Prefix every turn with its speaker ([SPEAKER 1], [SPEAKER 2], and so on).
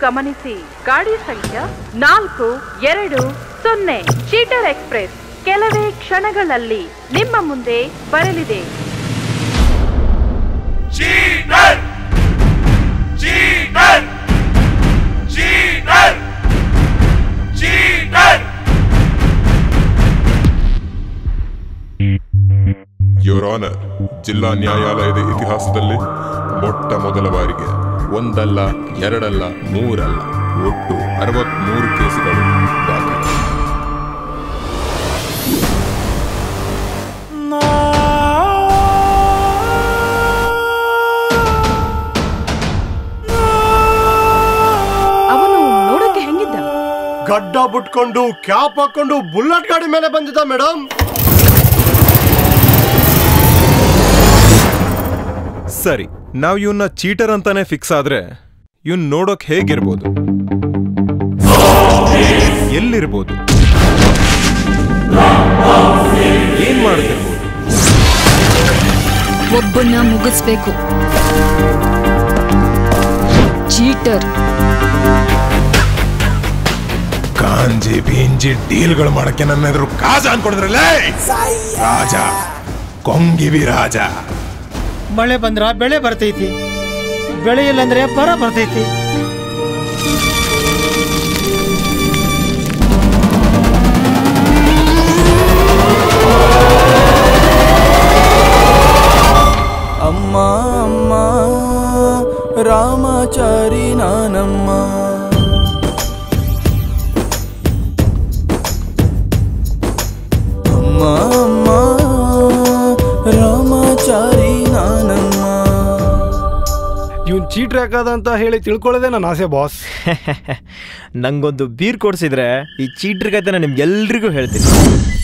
[SPEAKER 1] ಗಮನಿಸಿ ಗಾಡಿ ಸಂಖ್ಯೆ ನಾಲ್ಕು ಎರಡು ಸೊನ್ನೆ ಚೀಟರ್ ಎಕ್ಸ್ಪ್ರೆಸ್ ಕೆಲವೇ ಕ್ಷಣಗಳಲ್ಲಿ ನಿಮ್ಮ ಮುಂದೆ ಬರಲಿದೆ
[SPEAKER 2] Cheater! Cheater! Cheater! Cheater!
[SPEAKER 3] Your honour ಜಿಲ್ಲಾ ನ್ಯಾಯಾಲಯದ ಇತಿಹಾಸದಲ್ಲಿ ಮೊಟ್ಟ ಮೊದಲ ಬಾರಿಗೆ ಒಂದಲ್ಲ ಎರಡಲ್ಲ ಮೂರಲ್ಲ ಒಟ್ಟು ಅರವತ್ಮೂರು ಕೇಸುಗಳು ದಾಖಲೆ
[SPEAKER 1] ಅವನು ನೋಡಕ್ಕೆ ಹೆಂಗಿದ್ದ
[SPEAKER 4] ಗಡ್ಡ ಬಿಟ್ಕೊಂಡು ಕ್ಯಾಪ್ ಹಾಕೊಂಡು ಬುಲ್ಲಟ್ ಗಾಡಿ ಮೇಲೆ ಬಂದಿದ್ದ ಮೇಡಮ್
[SPEAKER 3] ಸರಿ ನಾವು ಇವನ್ನ ಚೀಟರ್ ಅಂತಾನೆ ಫಿಕ್ಸ್ ಆದ್ರೆ ಇವನ್ ನೋಡೋಕ್ ಹೇಗಿರ್ಬೋದು ಎಲ್ಲಿರ್ಬೋದು ಏನ್ ಮಾಡ್ತಿರ್ಬೋದು
[SPEAKER 5] ಒಬ್ಬನ್ನ ಮುಗಿಸ್ಬೇಕು ಚೀಟರ್
[SPEAKER 3] ಕಾಂಜಿ ಬೀಂಜಿ ಡೀಲ್ಗಳು ಮಾಡಕ್ಕೆ ನನ್ನ ಎದುರು ಕಾಜ ಅನ್ಕೊಂಡಿದ್ರಲ್ಲೇ ರಾಜ ಕೊಂಗಿವಿ ರಾಜ
[SPEAKER 6] ಮಳೆ ಬಂದ್ರ ಬೆಳೆ ಬರ್ತೈತಿ ಬೆಳೆ ಇಲ್ಲಂದ್ರೆ ಬರ ಬರ್ತೈತಿ
[SPEAKER 7] ಅಮ್ಮ ಅಮ್ಮ ರಾಮಾಚಾರಿ ನಾನಮ್ಮ ಅಮ್ಮ ಅಮ್ಮ ರಾಮಾಚಾರಿ ನಾನಮ್ಮ
[SPEAKER 4] ಇವ್ನ್ ಚೀಟ್ರ್ ಯಾಕದ ಅಂತ ಹೇಳಿ ತಿಳ್ಕೊಳ್ಳೋದೇ ನನ್ನ ಆಸೆ ಬಾಸ್
[SPEAKER 8] ನಂಗೊಂದು ಬೀರ್ ಕೊಡ್ಸಿದ್ರೆ ಈ ಚೀಟ್ರ್ ಕತೆ ನಾನು ನಿಮ್ಗೆಲ್ರಿಗೂ ಹೇಳ್ತೀನಿ